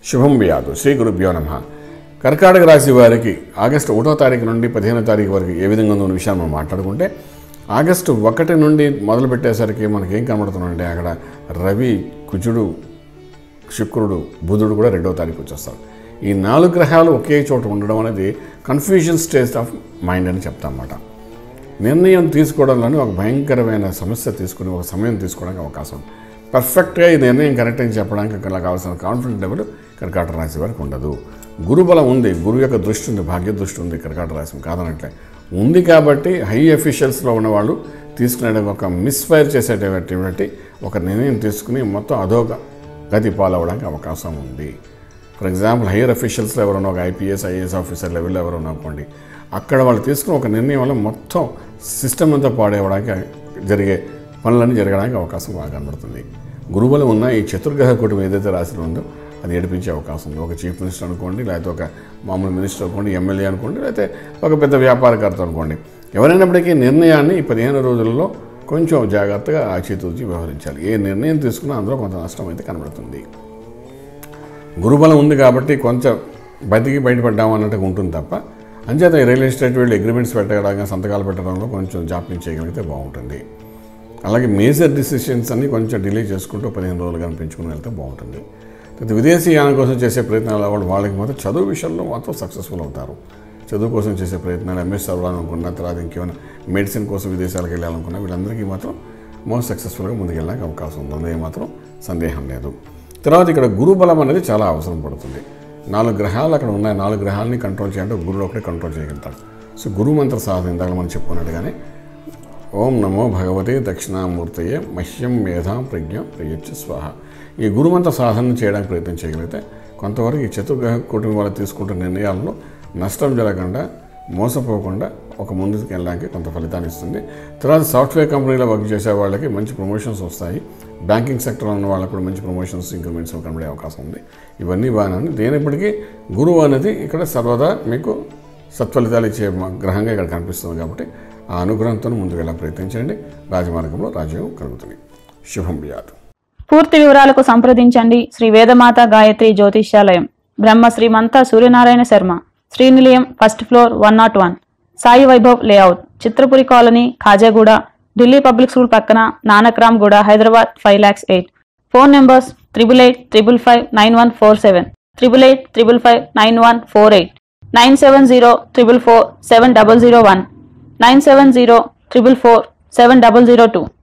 శుభం వ్యాధు శ్రీ గురుభ్యో నమ కర్కాటక రాశి వారికి ఆగస్టు ఒకటో తారీఖు నుండి పదిహేనో తారీఖు వరకు ఏ విధంగా ఉందో విషయాన్ని మనం మాట్లాడుకుంటే ఆగస్టు ఒకటి నుండి మొదలు పెట్టేసరికి మనకి ఏం కనబడుతుందంటే అక్కడ రవి కుజుడు శుక్రుడు బుధుడు కూడా రెండవ తారీఖు వచ్చేస్తారు ఈ నాలుగు గ్రహాలు ఒకే చోట ఉండడం అనేది కన్ఫ్యూజన్ స్టేజ్ ఆఫ్ మైండ్ అని చెప్తామన్నమాట నిర్ణయం తీసుకోవడంలోనే ఒక భయంకరమైన సమస్య తీసుకుని ఒక సమయం తీసుకోవడానికి అవకాశం ఉంది పర్ఫెక్ట్గా ఈ నిర్ణయం కరెక్ట్ అని చెప్పడానికి అక్కడ కావాల్సిన కాన్ఫిడెంట్ లెవెల్ కర్కాటక రాశి వారికి ఉండదు గురుబలం ఉంది గురువు యొక్క దృష్టి ఉంది భాగ్య దృష్టి ఉంది కర్కాటక రాశి కాదనట్లే ఉంది కాబట్టి హై అఫీషియల్స్లో ఉన్నవాళ్ళు తీసుకునే ఒక మిస్ఫైర్ చేసేటటువంటి ఒక నిర్ణయం తీసుకుని మొత్తం అధోగ గతి పాలవడానికి అవకాశం ఉంది ఫర్ ఎగ్జాంపుల్ హైయర్ అఫీషియల్స్లో ఎవరైనా ఒక ఐపీఎస్ ఐఏఎస్ ఆఫీసర్ లెవెల్లో ఎవరైనా అనుకోండి అక్కడ వాళ్ళు తీసుకున్న ఒక నిర్ణయం వల్ల మొత్తం సిస్టమ్ అంతా పాడేయడానికి జరిగే పనులన్నీ జరగడానికి అవకాశం బాగా కనబడుతుంది గురువులు ఉన్న ఈ చతుర్గ్రహ కుటుంబం ఏదైతే రాశిలో ఉందో అది ఏడిపించే అవకాశం ఉంది ఒక చీఫ్ మినిస్టర్ అనుకోండి లేకపోతే ఒక మామూలు మినిస్టర్ అనుకోండి ఎమ్మెల్యే అనుకోండి లేకపోతే ఒక పెద్ద వ్యాపారకర్త అనుకోండి ఎవరైనప్పటికీ నిర్ణయాన్ని ఈ పదిహేను రోజుల్లో కొంచెం జాగ్రత్తగా ఆచితూచి వ్యవహరించాలి ఏ నిర్ణయం తీసుకున్నా అందులో కొంత నష్టం అయితే కనబడుతుంది గురుబలం ఉంది కాబట్టి కొంచెం బతికి బయటపడ్డాము అన్నట్టుగా ఉంటుంది తప్ప అంచేత ఈ రియల్ ఎస్టేట్ వీళ్ళు అగ్రిమెంట్స్ పెట్టడం సంతకాలు పెట్టడంలో కొంచెం జాప్యం చేయగలిగితే బాగుంటుంది అలాగే మేజర్ డిసిషన్స్ అన్ని కొంచెం డిలే చేసుకుంటూ పదిహేను రోజులు కానీ పెంచుకుని వెళ్తే బాగుంటుంది తర్వాత విదేశీ యానం కోసం చేసే ప్రయత్నాలు వాళ్ళు వాళ్ళకి మాత్రం చదువు విషయంలో మాత్రం సక్సెస్ఫుల్ అవుతారు చదువు కోసం చేసే ప్రయత్నాలు ఎంఎస్ చదవాలనుకున్న తర్వాత ఇంకేమైనా మెడిసిన్ కోసం విదేశాలకు వెళ్ళాలనుకున్నా వీళ్ళందరికీ మాత్రం మోస్ట్ సక్సెస్ఫుల్గా ముందుకెళ్ళడానికి అవకాశం ఉంది అందులో మాత్రం సందేహం లేదు తర్వాత ఇక్కడ గురుబలం అనేది చాలా అవసరం పడుతుంది నాలుగు గ్రహాలు అక్కడ ఉన్నాయి నాలుగు గ్రహాలని కంట్రోల్ చేయాలంటే గురువు ఒకటే కంట్రోల్ చేయగలుగుతాడు సో గురు మంత్ర సాధన ఇందాక మనం చెప్పుకున్నట్టుగానే ఓం నమో భగవతే దక్షిణామూర్తయే మహ్యం మేధాం ప్రజ్ఞ ప్రయచ్చ స్వాహ ఈ గురుమంత్ర సాధన చేయడానికి ప్రయత్నం చేయగలిగితే కొంతవరకు ఈ చతుర్గ్రహ కుటుంబం వాళ్ళు తీసుకుంటున్న నిర్ణయాల్లో నష్టం జరగకుండా మోసపోకుండా ఒక ముందుకు వెళ్ళడానికి కొంత ఫలితాన్ని ఇస్తుంది తర్వాత సాఫ్ట్వేర్ కంపెనీలో వర్క్ చేసే వాళ్ళకి మంచి ప్రమోషన్స్ వస్తాయి బ్యాంకింగ్ సెక్టర్లో ఉన్న వాళ్ళకు కూడా మంచి ప్రమోషన్స్ ఇంక్రిమెంట్స్ కనబడే అవకాశం ఉంది ఇవన్నీ బాగానే ఉంది దేనిప్పటికీ గురువు అనేది ఇక్కడ సర్వదా మీకు సత్ఫలితాలు ఇచ్చే మ- గ్రహంగా ఇక్కడ కనిపిస్తుంది కాబట్టి ఆ అనుగ్రహంతో ముందుకు వెళ్ళే ప్రయత్నించండి రాజమార్గంలో రాజ్యం కలుగుతుంది శుభం వ్యాధు పూర్తి వివరాలకు సంప్రదించండి Shri Vedamata Gayatri Jyotishyalayam Brahma Srimantha Suryanarayana Sharma Srinilayam first floor one not one Sai Vaibhav layout Chitrapuri colony Khajaguda Delhi public school పక్కన Nanakram Guda Hyderabad five lakhs eight phone numbers triple eight triple five nine one four seven triple eight triple five nine one four eight nine seven zero triple four seven double zero one nine seven zero triple four seven double zero two